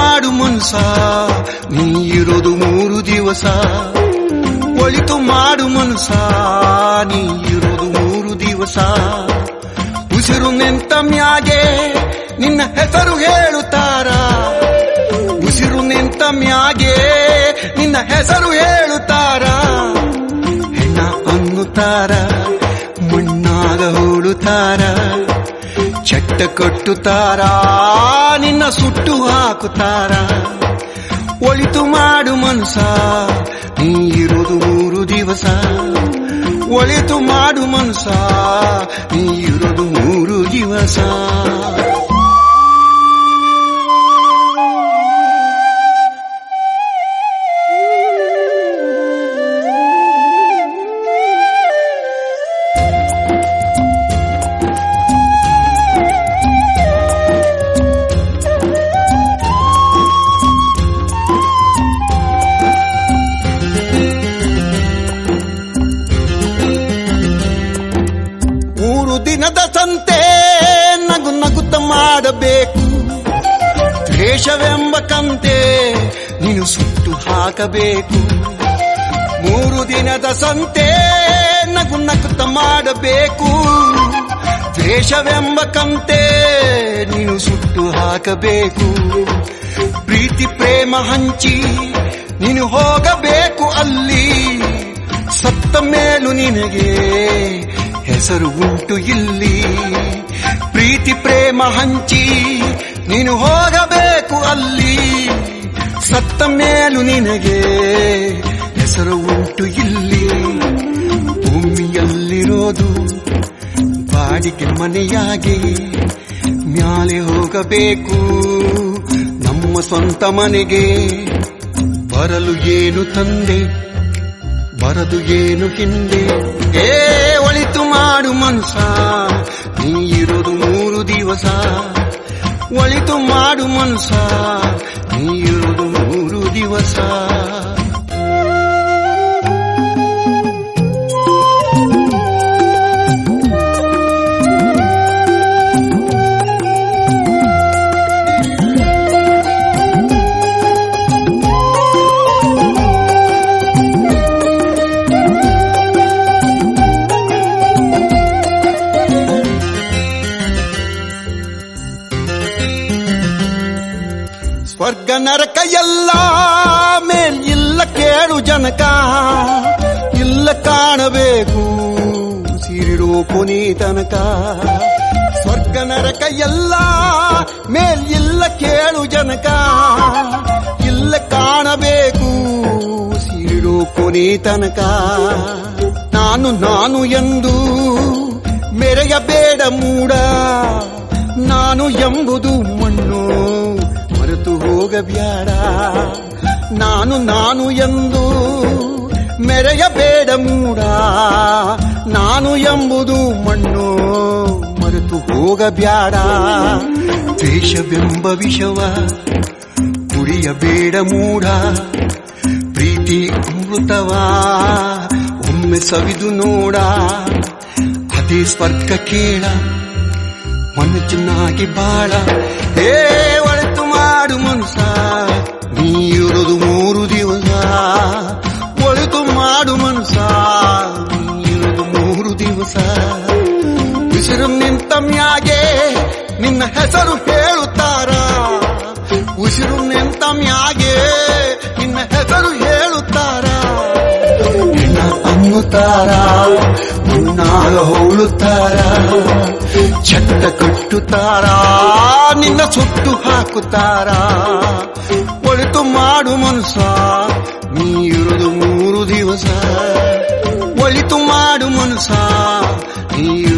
ಮಾಡು ಮನ್ಸ ನೀ ಇರೋದು ಮೂರು ದಿವಸ ಒಳಿತು ಮಾಡು ಮನ್ಸ ನೀ ಇರೋದು ಮೂರು ದಿವಸ ಉಸಿರು ನಿಂತ ಮ್ಯಾಗೆ ನಿನ್ನ ಹೆಸರು ಹೇಳುತ್ತಾರ ಉಸಿರು ನಿಂತ ಮ್ಯಾಗೆ ನಿನ್ನ ಹೆಸರು ಹೇಳುತ್ತಾರ ಹೆಣ್ಣ ಅನ್ನುತ್ತಾರ ಮಣ್ಣಾಗ ಹೂಳುತ್ತಾರ ಚಟ್ಟ ಕಟ್ಟುತ್ತಾರ ನಿನ್ನ ಸುಟ್ಟು ಹಾಕುತ್ತಾರ ಒಳಿತು ಮಾಡು ಮನ್ಸ ನೀ ಇರೋದು ಮೂರು ದಿವಸ ಒಳಿತು ಮಾಡು ಮನ್ಸ ನೀ ಇರೋದು ಮೂರು ದಿವಸ ಮೂರು ದಿನದ ಸಂತೆ ನಗು ನಗುತ್ತ ಮಾಡಬೇಕು ದ್ವೇಷವೆಂಬ ಕಂತೆ ನೀನು ಸುಟ್ಟು ಹಾಕಬೇಕು ಮೂರು ದಿನದ ಸಂತೆ ನಗು ನಗುತ್ತ ಮಾಡಬೇಕು ದ್ವೇಷವೆಂಬ ಕಂತೆ ನೀನು ಸುಟ್ಟು ಹಾಕಬೇಕು ಪ್ರೀತಿ ಪ್ರೇಮ ಹಂಚಿ ನೀನು ಹೋಗಬೇಕು ಅಲ್ಲಿ ಸತ್ತ ಮೇಲೂ ನಿನಗೆ ಹೆಸರು ಉಂಟು ಇಲ್ಲಿ ಪ್ರೀತಿ ಪ್ರೇಮ ಹಂಚಿ ನೀನು ಹೋಗಬೇಕು ಅಲ್ಲಿ ಸತ್ತ ಮೇಲೂ ನಿನಗೆ ಹೆಸರು ಉಂಟು ಇಲ್ಲಿ ಭೂಮಿಯಲ್ಲಿರೋದು ಬಾಡಿಗೆ ಮನೆಯಾಗಿ ಮ್ಯಾಲೆ ಹೋಗಬೇಕು ನಮ್ಮ ಸ್ವಂತ ಮನೆಗೆ ಬರಲು ಏನು ತಂದೆ ಬರದು ಏನು ಹಿಂದೆ ಏ ಒಳಿತು ಮಾಡು ಮನ್ಸ ನೀ ಇರೋದು ಮೂರು ದಿವಸ ಒಳಿತು ಮಾಡು ಮನ್ಸ ನೀ ಇರೋದು ಮೂರು ದಿವಸ ಸ್ವರ್ಗ ನರಕ ಎಲ್ಲ ಮೇಲ್ ಇಲ್ಲ ಕೇಳು ಜನಕ ಇಲ್ಲ ಕಾಣಬೇಕು ಸಿರಿಡೋ ಕೊನೆ ತನಕ ಸ್ವರ್ಗ ನರಕ ಎಲ್ಲ ಮೇಲ್ ಇಲ್ಲ ಕೇಳು ಜನಕ ಇಲ್ಲ ಕಾಣಬೇಕು ಸಿರಿಡೋ ಕೊನೆ ತನಕ ನಾನು ನಾನು ಎಂದು ಮೆರೆಯಬೇಡ ಮೂಡ ನಾನು ಎಂಬುದು ಮಣ್ಣು ಮರೆತು ಹೋಗಬ್ಯಾಡ ನಾನು ನಾನು ಎಂದು ಮೆರೆಯಬೇಡ ಮೂಡ ನಾನು ಎಂಬುದು ಮಣ್ಣು ಮರೆತು ಹೋಗಬ್ಯಾಡ ದ್ವೇಷವೆಂಬ ವಿಷವ ಕುಡಿಯಬೇಡ ಮೂಡ ಪ್ರೀತಿ ಅಮೃತವ ಒಮ್ಮೆ ಸವಿದು ನೋಡ ಅದೇ ಸ್ವರ್ಗ ಕೇಳ ಮಣ್ಣು ಚೆನ್ನಾಗಿ ಬಾಳ ಏ ಒಳಿತು ಮಾಡು ಮನ್ಸ ನೀರುದು ಮೂರು ದಿವಸ ಒಳಿತು ಮಾಡು ಮನ್ಸ ನೀರುದು ಮೂರು ದಿವಸ ಉಸಿರು ನಿಂತ ಮ್ಯಾಗೆ ನಿನ್ನ ಹೆಸರು ಹೇಳುತ್ತಾರ ಉಸಿರು ನಿಂತ ಮ್ಯಾಗೆ ನಿನ್ನ ಹೆಸರು ಹೇಳುತ್ತಾರ ನಿನ್ನ ಅನ್ನುತ್ತಾರ ಮುನ್ನಾಗ ಹೋಳುತ್ತಾರ ಚಟ್ಟ ಕಟ್ಟುತ್ತಾರ ನಿನ್ನ ಸುಟ್ಟು ಹಾಕುತ್ತಾರ ಒಳಿತು ಮಾಡು ಮನ್ಸ ನೀರುದು ಮೂರು ದಿವಸ ಒಳಿತು ಮಾಡು ಮನ್ಸ ನೀ